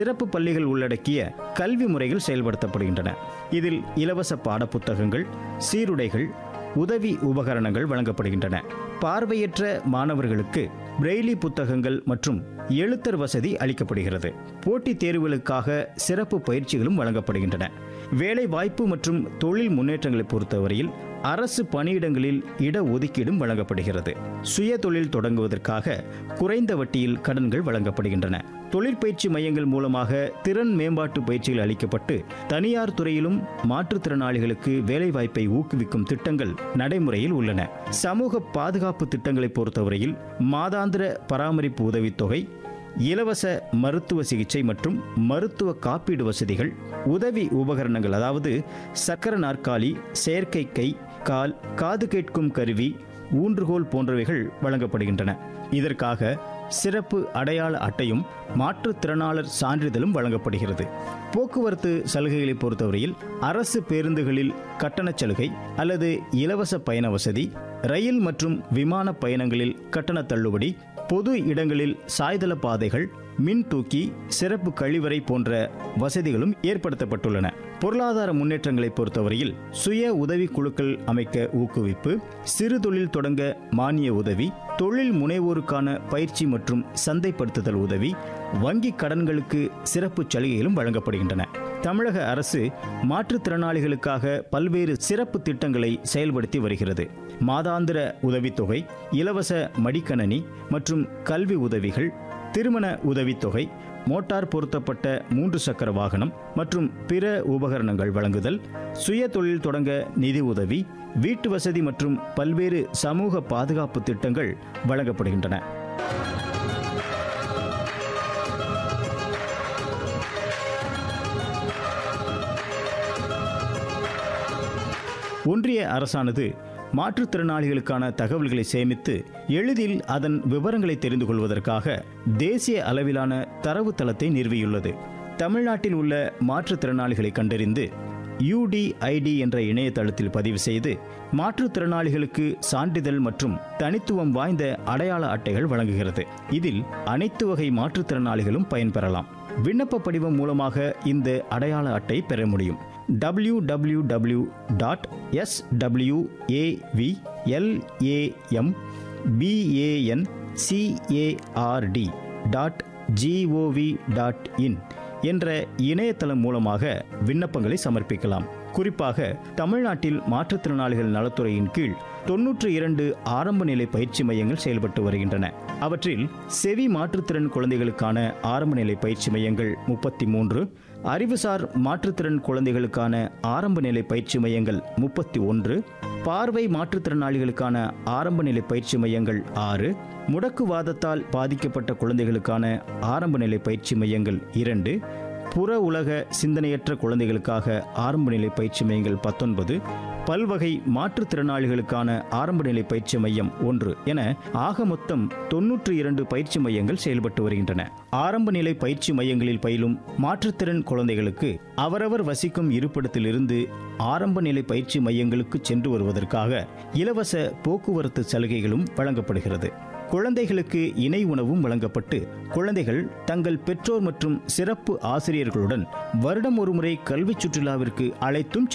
சிறப்பு பள்ளிகள் உள்ளடக்கிய கல்வி முறைகள் செயல்படுத்தப்படுகின்றன இதில் இலவச பாடப்புத்தகங்கள் சீருடைகள் உதவி உபகரணங்கள் வழங்கப்படுகின்றன பார்வையற்ற மாணவர்களுக்கு பிரெய்லி புத்தகங்கள் மற்றும் எழுத்தர் வசதி அளிக்கப்படுகிறது போட்டித் தேர்வுகளுக்காக சிறப்பு பயிற்சிகளும் வழங்கப்படுகின்றன வேலை வாய்ப்பு மற்றும் தொழில் முன்னேற்றங்களை பொறுத்தவரையில் அரசு பணியிடங்களில் இட ஒதுக்கீடும் வழங்கப்படுகிறது சுய தொழில் தொடங்குவதற்காக குறைந்த வட்டியில் கடன்கள் வழங்கப்படுகின்றன தொழிற்பயிற்சி மையங்கள் மூலமாக திறன் மேம்பாட்டு பயிற்சிகள் அளிக்கப்பட்டு தனியார் துறையிலும் மாற்றுத்திறனாளிகளுக்கு வேலைவாய்ப்பை ஊக்குவிக்கும் திட்டங்கள் நடைமுறையில் உள்ளன சமூக பாதுகாப்பு திட்டங்களை பொறுத்தவரையில் மாதாந்திர பராமரிப்பு உதவித்தொகை இலவச மருத்துவ சிகிச்சை மற்றும் மருத்துவ காப்பீடு வசதிகள் உதவி உபகரணங்கள் அதாவது சக்கர நாற்காலி செயற்கை கை கால் காது கேட்கும் கருவி ஊன்றுகோல் போன்றவைகள் வழங்கப்படுகின்றன இதற்காக சிறப்பு அடையாள அட்டையும் மாற்றுத்திறனாளர் சான்றிதழும் வழங்கப்படுகிறது போக்குவரத்து சலுகைகளை பொறுத்தவரையில் அரசு பேருந்துகளில் கட்டணச் சலுகை அல்லது இலவச பயண வசதி ரயில் மற்றும் விமான பயணங்களில் கட்டண தள்ளுபடி பொது இடங்களில் சாய்தள பாதைகள் மின் தூக்கி சிறப்பு கழிவறை போன்ற வசதிகளும் ஏற்படுத்தப்பட்டுள்ளன பொருளாதார முன்னேற்றங்களை பொறுத்தவரையில் சுய உதவி குழுக்கள் அமைக்க ஊக்குவிப்பு சிறு தொழில் தொடங்க மானிய உதவி தொழில் முனைவோருக்கான பயிற்சி மற்றும் சந்தைப்படுத்துதல் உதவி வங்கி கடன்களுக்கு சிறப்பு சலுகைகளும் வழங்கப்படுகின்றன தமிழக அரசு மாற்றுத்திறனாளிகளுக்காக பல்வேறு சிறப்பு திட்டங்களை செயல்படுத்தி வருகிறது மாதாந்திர உதவித்தொகை இலவச மடிக்கணனி மற்றும் கல்வி உதவிகள் திருமண உதவித்தொகை மோட்டார் பொருத்தப்பட்ட மூன்று சக்கர வாகனம் மற்றும் பிற உபகரணங்கள் வழங்குதல் சுய தொழில் தொடங்க நிதி உதவி வீட்டு வசதி மற்றும் பல்வேறு சமூக பாதுகாப்பு திட்டங்கள் வழங்கப்படுகின்றன ஒன்றிய அரசானது மாற்றுத்திறனாளிகளுக்கான தகவல்களை சேமித்து எளிதில் அதன் விவரங்களை தெரிந்து கொள்வதற்காக தேசிய அளவிலான தரவுத்தளத்தை நிறுவியுள்ளது தமிழ்நாட்டில் உள்ள மாற்றுத்திறனாளிகளை கண்டறிந்து யூடிஐடி என்ற இணையதளத்தில் பதிவு செய்து மாற்றுத்திறனாளிகளுக்கு சான்றிதழ் மற்றும் தனித்துவம் வாய்ந்த அடையாள அட்டைகள் வழங்குகிறது இதில் அனைத்து வகை மாற்றுத்திறனாளிகளும் பயன்பெறலாம் விண்ணப்ப படிவம் மூலமாக இந்த அடையாள அட்டை பெற முடியும் W W W dot S W A V L A M B A N C A R D dot G O V dot in என்ற இணையதளம் மூலமாக விண்ணப்பங்களை சமர்ப்பிக்கலாம் குறிப்பாக தமிழ்நாட்டில் மாற்றுத்திறனாளிகள் நலத்துறையின் கீழ் தொன்னூற்று இரண்டு ஆரம்ப நிலை பயிற்சி மையங்கள் செயல்பட்டு வருகின்றன அவற்றில் செவி மாற்றுத்திறன் குழந்தைகளுக்கான ஆரம்ப நிலை பயிற்சி மையங்கள் முப்பத்தி மூன்று அறிவுசார் மாற்றுத்திறன் குழந்தைகளுக்கான ஆரம்ப நிலை பயிற்சி மையங்கள் முப்பத்தி ஒன்று பார்வை மாற்றுத்திறனாளிகளுக்கான ஆரம்ப நிலை பயிற்சி மையங்கள் ஆறு முடக்குவாதத்தால் பாதிக்கப்பட்ட குழந்தைகளுக்கான ஆரம்ப நிலை பயிற்சி மையங்கள் இரண்டு புற உலக சிந்தனையற்ற குழந்தைகளுக்காக ஆரம்ப நிலை பயிற்சி மையங்கள் பத்தொன்பது பல்வகை மாற்றுத்திறனாளிகளுக்கான ஆரம்ப நிலை பயிற்சி மையம் ஒன்று என ஆக மொத்தம் தொன்னூற்று இரண்டு பயிற்சி மையங்கள் செயல்பட்டு வருகின்றன ஆரம்ப நிலை பயிற்சி மையங்களில் பயிலும் மாற்றுத்திறன் குழந்தைகளுக்கு அவரவர் வசிக்கும் இருப்பிடத்திலிருந்து ஆரம்ப நிலை பயிற்சி மையங்களுக்கு சென்று வருவதற்காக இலவச போக்குவரத்து சலுகைகளும் வழங்கப்படுகிறது குழந்தைகளுக்கு இணை உணவும் வழங்கப்பட்டு குழந்தைகள் தங்கள் பெற்றோர் மற்றும் சிறப்பு ஆசிரியர்களுடன் வருடம் ஒருமுறை கல்வி சுற்றுலாவிற்கு அழைத்தும்